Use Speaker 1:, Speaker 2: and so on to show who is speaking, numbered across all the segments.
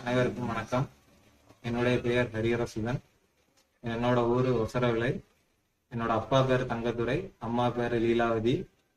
Speaker 1: அனைவருக்கும் வணக்கம் என்னுடைய பெயர் ஹரியரசுதன் என்னோட ஊர் ஒசரவிளை என்னோட அப்பா பேர் தங்கத்துரை அம்மா பேர் லீலாவதி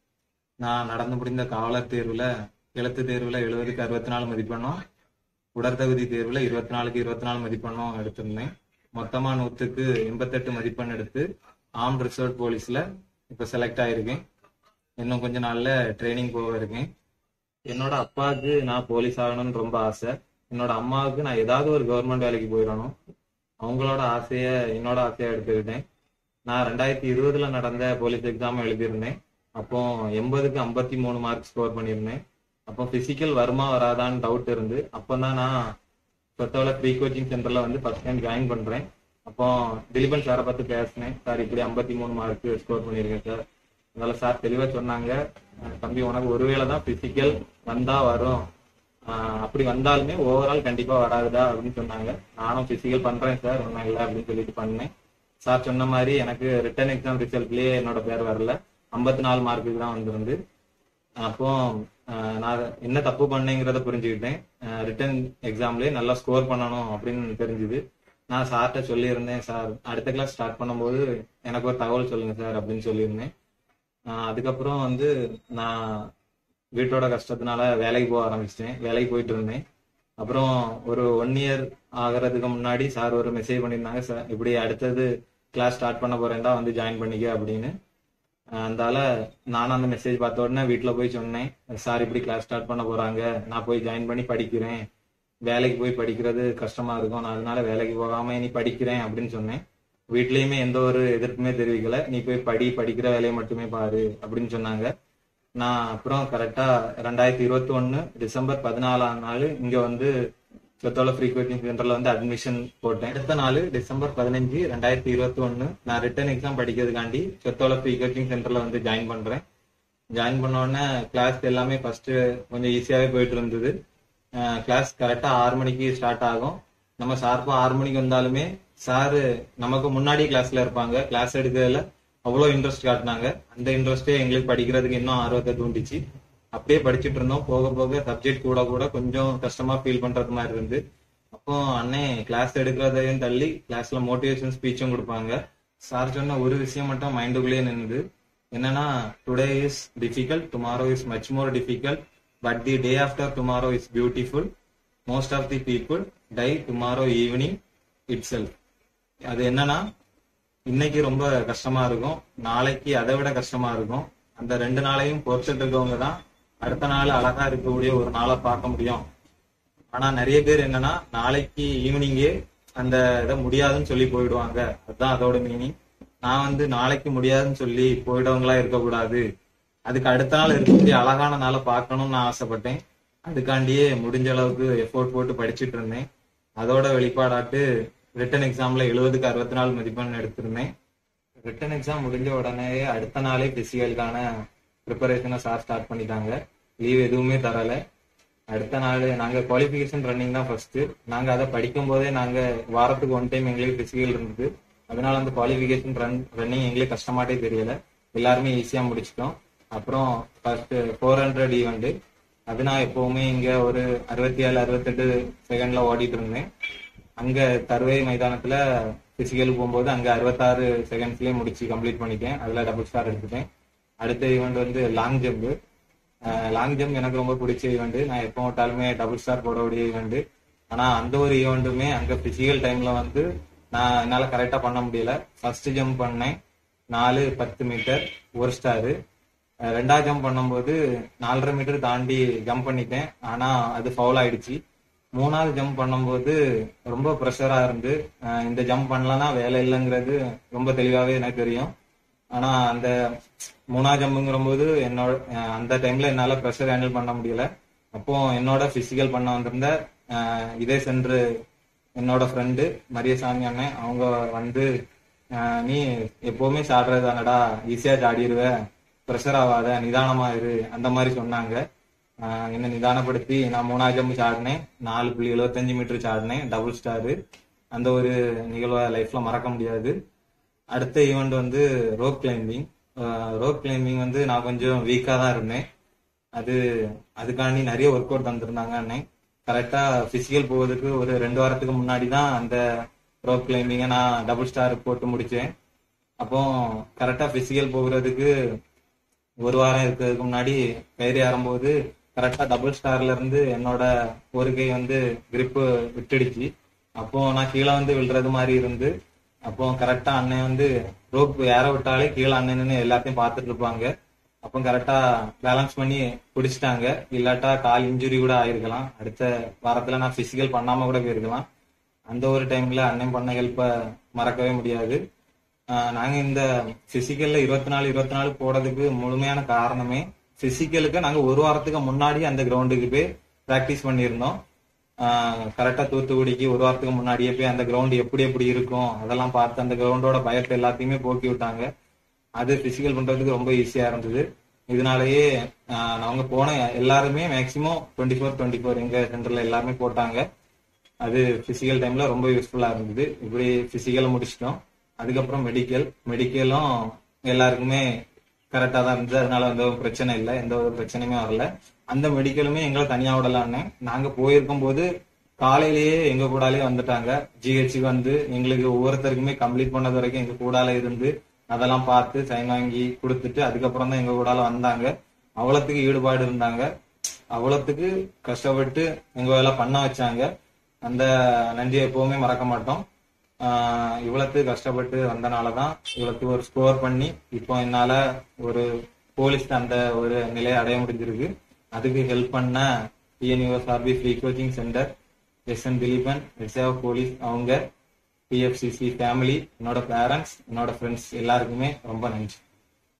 Speaker 1: நான் நடந்து முடிந்த காவலர் தேர்வுல எழுத்து தேர்வுல எழுபதுக்கு அறுபத்தி நாலு மதிப்பெண்ணும் உடற்தகுதி தேர்வுல இருபத்தி நாலுக்கு இருபத்தி நாலு மதிப்பெண்ணும் எடுத்திருந்தேன் மொத்தமா நூத்துக்கு எண்பத்தெட்டு மதிப்பெண் எடுத்து ஆம் ரிசர்வ் போலீஸ்ல இப்ப செலக்ட் ஆயிருக்கேன் இன்னும் கொஞ்ச நாள்ல ட்ரைனிங் போக இருக்கேன் என்னோட அப்பாவுக்கு நான் போலீஸ் ஆகணும்னு ரொம்ப ஆசை என்னோட அம்மாவுக்கு நான் ஏதாவது ஒரு கவர்மெண்ட் வேலைக்கு போயிடணும் அவங்களோட ஆசைய என்னோட ஆசையா எடுத்துக்கிட்டேன் நான் ரெண்டாயிரத்தி இருபதுல நடந்த போலீஸ் எக்ஸாம் எழுதியிருந்தேன் அப்போ எண்பதுக்கு ஐம்பத்தி மூணு மார்க் ஸ்கோர் பண்ணியிருந்தேன் அப்போ பிசிக்கல் வருமா வராதான்னு டவுட் இருந்து அப்பதான் நான் சொத்தோல ப்ரீ கோச்சிங் சென்டர்ல வந்து ஃபர்ஸ்ட் டைம் ஜாயின் பண்றேன் அப்போ திலீபன் சாரை பார்த்து பேசினேன் சார் இப்படி ஐம்பத்தி மூணு மார்க் ஸ்கோர் பண்ணியிருக்கேன் சார் அதனால சார் தெளிவா சொன்னாங்க அஹ் தம்பி உனக்கு ஒருவேளை தான் பிசிக்கல் வந்தா வரும் ஆஹ் அப்படி வந்தாலுமே ஓவரால் கண்டிப்பா வராதுடா அப்படின்னு சொன்னாங்க நானும் பிசிக்கல் பண்றேன் சார் ஒன்றும் இல்லை அப்படின்னு சொல்லிட்டு பண்ணேன் சார் சொன்ன மாதிரி எனக்கு ரிட்டர்ன் எக்ஸாம் ரிசல்ட்லயே என்னோட பேர் வரல ஐம்பத்தி நாலு மார்க்குக்கு தான் வந்திருந்து அப்போ ஆஹ் நான் என்ன தப்பு பண்ணேங்கிறத புரிஞ்சுக்கிட்டேன் ரிட்டர்ன் எக்ஸாம்லயே நல்லா ஸ்கோர் பண்ணணும் அப்படின்னு தெரிஞ்சுது நான் சார்கிட்ட சொல்லியிருந்தேன் சார் அடுத்த கிளாஸ் ஸ்டார்ட் பண்ணும்போது எனக்கு ஒரு தகவல் சொல்லுங்க சார் அப்படின்னு சொல்லியிருந்தேன் ஆஹ் அதுக்கப்புறம் வந்து நான் வீட்டோட கஷ்டத்தினால வேலைக்கு போக ஆரம்பிச்சிட்டேன் வேலைக்கு போயிட்டு இருந்தேன் அப்புறம் ஒரு ஒன் இயர் ஆகிறதுக்கு முன்னாடி சார் ஒரு மெசேஜ் பண்ணியிருந்தாங்க சார் இப்படி அடுத்தது கிளாஸ் ஸ்டார்ட் பண்ண போறேன்டா வந்து ஜாயின் பண்ணிக்க அப்படின்னு ஆஹ் அதனால நானும் அந்த மெசேஜ் பார்த்த உடனே வீட்டில் போய் சொன்னேன் சார் இப்படி கிளாஸ் ஸ்டார்ட் பண்ண போறாங்க நான் போய் ஜாயின் பண்ணி படிக்கிறேன் வேலைக்கு போய் படிக்கிறது கஷ்டமா இருக்கும் நான் அதனால வேலைக்கு போகாம நீ படிக்கிறேன் அப்படின்னு சொன்னேன் வீட்லயுமே எந்த ஒரு எதிர்ப்புமே தெரிவிக்கல நீ போய் படி படிக்கிற வேலையை மட்டுமே பாரு அப்படின்னு சொன்னாங்க நான் அப்புறம் கரெக்டா ரெண்டாயிரத்தி இருபத்தி ஒன்னு டிசம்பர் பதினாலாம் நாள் இங்க வந்து சொத்தோல ஃப்ரீ கோச்சிங் சென்டர்ல வந்து அட்மிஷன் போட்டேன் அடுத்த நாள் டிசம்பர் பதினஞ்சு ரெண்டாயிரத்தி இருபத்தி ஒன்னு நான் ரிட்டர்ன் எக்ஸாம் படிக்கிறதுக்காண்டி சொத்தோல ஃப்ரீ கோச்சிங் சென்டர்ல வந்து ஜாயின் பண்றேன் ஜாயின் பண்ண உடனே கிளாஸ் எல்லாமே ஃபர்ஸ்ட் கொஞ்சம் ஈஸியாவே போயிட்டு இருந்தது கிளாஸ் கரெக்டா ஆறு மணிக்கு ஸ்டார்ட் ஆகும் நம்ம ஷார்ப்பா ஆறு மணிக்கு வந்தாலுமே சாரு நமக்கு முன்னாடி கிளாஸ்ல இருப்பாங்க கிளாஸ் எடுக்கிறதுல அவ்வளோ இன்ட்ரெஸ்ட் காட்டினாங்க அந்த இன்ட்ரெஸ்டே எங்களுக்கு படிக்கிறதுக்கு இன்னும் ஆர்வத்தை தூண்டிச்சு அப்படியே படிச்சுட்டு இருந்தோம் போக போக சப்ஜெக்ட் கூட கூட கொஞ்சம் கஷ்டமா ஃபீல் பண்றது மாதிரி இருந்து அப்போ அண்ணே கிளாஸ் எடுக்கிறதையும் தள்ளி கிளாஸ்ல மோட்டிவேஷன் ஸ்பீச்சும் கொடுப்பாங்க சார் சொன்ன ஒரு விஷயம் மட்டும் மைண்டுக்குள்ளேயே நின்னுது என்னன்னா today is difficult tomorrow is much more difficult but the day after tomorrow is beautiful most of the people die tomorrow evening itself அது என்னன்னா இன்னைக்கு ரொம்ப கஷ்டமா இருக்கும் நாளைக்கு அதை விட கஷ்டமா இருக்கும் அந்த ரெண்டு நாளையும் பொறுத்துட்டு இருக்கவங்க தான் அடுத்த நாள் அழகா இருக்கக்கூடிய ஒரு நாளை பார்க்க முடியும் ஆனா நிறைய பேர் என்னன்னா நாளைக்கு ஈவினிங்கே அந்த இதை முடியாதுன்னு சொல்லி போயிடுவாங்க அதுதான் அதோட மீனிங் நான் வந்து நாளைக்கு முடியாதுன்னு சொல்லி போயிடவங்களா இருக்கக்கூடாது அதுக்கு அடுத்த நாள் இருக்கக்கூடிய அழகான நாளை பார்க்கணும்னு நான் ஆசைப்பட்டேன் அதுக்காண்டியே முடிஞ்ச அளவுக்கு எஃபோர்ட் போட்டு படிச்சுட்டு இருந்தேன் அதோட வெளிப்பாடாட்டு ரிட்டன் எக்ஸாம்ல எழுபதுக்கு அறுபத்தி நாலு மதிப்பெண் எடுத்திருந்தேன் ரிட்டன் எக்ஸாம் முடிஞ்ச உடனே அடுத்த நாளே பிசிக்கலுக்கான ப்ரிப்பரேஷனை சார் ஸ்டார்ட் பண்ணிட்டாங்க லீவ் எதுவுமே தரல அடுத்த நாள் நாங்க குவாலிஃபிகேஷன் ரன்னிங் தான் ஃபர்ஸ்ட் நாங்க அதை படிக்கும் போதே நாங்க வாரத்துக்கு ஒன் டைம் எங்களுக்கு பிசிக்கல் இருந்தது அதனால அந்த குவாலிஃபிகேஷன் ரன் ரன்னிங் எங்களுக்கு கஷ்டமாட்டே தெரியல எல்லாருமே ஈஸியா முடிச்சிட்டோம் அப்புறம் ஃபர்ஸ்ட் ஃபோர் ஹண்ட்ரட் ஈவெண்ட் அது நான் எப்பவுமே இங்க ஒரு அறுபத்தி ஏழு அறுபத்தெட்டு செகண்ட்ல ஓடிட்டு இருந்தேன் அங்க தருவை மைதானத்துல பிசிக்கல் போகும்போது அங்க அறுபத்தாறு செகண்ட்ஸ்லயே முடிச்சு கம்ப்ளீட் பண்ணிட்டேன் அதுல டபுள் ஸ்டார் எடுத்துட்டேன் அடுத்த ஈவெண்ட் வந்து லாங் ஜம்ப் லாங் ஜம்ப் எனக்கு ரொம்ப பிடிச்ச ஈவெண்ட் நான் எப்போ விட்டாலுமே டபுள் ஸ்டார் போடக்கூடிய ஈவெண்ட் ஆனா அந்த ஒரு ஈவெண்ட்டுமே அங்க பிசிக்கல் டைம்ல வந்து நான் என்னால கரெக்டா பண்ண முடியல ஃபர்ஸ்ட் ஜம்ப் பண்ணேன் நாலு பத்து மீட்டர் ஒரு ஸ்டாரு ரெண்டாவது ஜம்ப் பண்ணும்போது நாலரை மீட்டர் தாண்டி ஜம்ப் பண்ணிட்டேன் ஆனா அது ஃபவுல் ஆயிடுச்சு மூணாவது ஜம்ப் பண்ணும்போது ரொம்ப ப்ரெஷரா இருந்து அஹ் இந்த ஜம்ப் பண்ணலன்னா வேலை இல்லைங்கிறது ரொம்ப தெளிவாவே எனக்கு தெரியும் ஆனா அந்த மூணாவது ஜம்புங்கிற போது என்னோட அஹ் அந்த டைம்ல என்னால ப்ரெஷர் ஹேண்டில் பண்ண முடியல அப்போ என்னோட பிசிக்கல் பண்ண வந்திருந்த அஹ் இதே சென்று என்னோட ஃப்ரெண்டு மரியசாமி அண்ணன் அவங்க வந்து அஹ் நீ எப்பவுமே சாடுறது தானடா ஈஸியா சாடிடுவ ப்ரெஷர் ஆகாத நிதானமா இரு அந்த மாதிரி சொன்னாங்க ஆஹ் என்ன நிதானப்படுத்தி நான் மூணாவது ஜம்பு சாடினேன் நாலு புள்ளி எழுபத்தஞ்சு மீட்டர் சாடினேன் டபுள் ஸ்டாரு அந்த ஒரு நிகழ்வை லைஃப்ல மறக்க முடியாது அடுத்த ஈவெண்ட் வந்து ரோப் கிளைம்பிங் ரோப் கிளைம்பிங் வந்து நான் கொஞ்சம் வீக்கா தான் இருந்தேன் அது அதுக்காண்டி நிறைய ஒர்க் அவுட் தந்திருந்தாங்க அண்ணன் கரெக்டா பிசிக்கல் போவதுக்கு ஒரு ரெண்டு வாரத்துக்கு முன்னாடி தான் அந்த ரோப் கிளைம்பிங்கை நான் டபுள் ஸ்டார் போட்டு முடிச்சேன் அப்போ கரெக்டா பிசிக்கல் போகிறதுக்கு ஒரு வாரம் இருக்கிறதுக்கு முன்னாடி கயிறு ஏறும்போது கரெக்டா டபுள் ஸ்டார்ல இருந்து என்னோட ஒரு கை வந்து grip விட்டுடுச்சு அப்போ நான் கீழே வந்து விழுறது மாதிரி இருந்து அப்போ கரெக்டா அண்ணன் வந்து ரோப் ஏற விட்டாலே கீழே அண்ணன்னு எல்லாத்தையும் பார்த்துட்டு இருப்பாங்க அப்போ கரெக்டா பேலன்ஸ் பண்ணி பிடிச்சிட்டாங்க இல்லாட்டா கால் இன்ஜுரி கூட ஆயிருக்கலாம் அடுத்த வாரத்துல நான் பிசிக்கல் பண்ணாம கூட போயிருக்கலாம் அந்த ஒரு டைம்ல அண்ணன் பண்ண ஹெல்ப்ப மறக்கவே முடியாது ஆஹ் நாங்க இந்த பிசிக்கல்ல இருபத்தி நாலு இருபத்தி நாலு போடுறதுக்கு முழுமையான காரணமே பிசிக்கலுக்கு நாங்க ஒரு வாரத்துக்கு முன்னாடி அந்த கிரவுண்டுக்கு போய் பிராக்டிஸ் பண்ணியிருந்தோம் கரெக்டா தூத்துக்குடிக்கு ஒரு வாரத்துக்கு முன்னாடியே போய் அந்த கிரவுண்ட் எப்படி எப்படி இருக்கும் அதெல்லாம் பார்த்து அந்த கிரவுண்டோட பயத்தை எல்லாத்தையுமே போக்கி விட்டாங்க அது பிசிக்கல் பண்றதுக்கு ரொம்ப ஈஸியா இருந்தது இதனாலயே ஆஹ் நாங்க போன எல்லாருமே maximum twenty four twenty four எங்க சென்டர்ல எல்லாருமே போட்டாங்க அது பிசிக்கல் டைம்ல ரொம்ப யூஸ்ஃபுல்லா இருந்தது இப்படி பிசிக்கல் முடிச்சிட்டோம் அதுக்கப்புறம் மெடிக்கல் மெடிக்கலும் எல்லாருக்குமே கரெக்டா தான் இருந்தது அதனால எந்த ஒரு பிரச்சனை இல்லை எந்த ஒரு பிரச்சனையுமே வரல அந்த மெடிக்கலுமே எங்களை தனியா விடலான்னு நாங்க போயிருக்கும் போது காலையிலேயே எங்க கூடாலே வந்துட்டாங்க ஜிஹெச்சுக்கு வந்து எங்களுக்கு ஒவ்வொருத்தருக்குமே கம்ப்ளீட் பண்ணது வரைக்கும் எங்க கூடால இருந்து அதெல்லாம் பார்த்து சைன் வாங்கி கொடுத்துட்டு அதுக்கப்புறம் தான் எங்க கூடால வந்தாங்க அவ்வளவுக்கு ஈடுபாடு இருந்தாங்க அவ்வளவுக்கு கஷ்டப்பட்டு எங்க வேலை பண்ண வச்சாங்க அந்த நன்றியை எப்பவுமே மறக்க மாட்டோம் ஆஹ் இவ்வளவு கஷ்டப்பட்டு வந்தனாலதான் இவ்வளவு ஒரு ஸ்கோர் பண்ணி இப்போ என்னால ஒரு போலீஸ் அந்த ஒரு நிலையை அடைய முடிஞ்சிருக்கு அதுக்கு ஹெல்ப் பண்ண TNUSRB free coaching centre S N Thileepan reserve police அவங்க பிஎஃப்சிசி ஃபேமிலி என்னோட பேரண்ட்ஸ் என்னோட ஃப்ரெண்ட்ஸ் எல்லாருக்குமே ரொம்ப நன்றி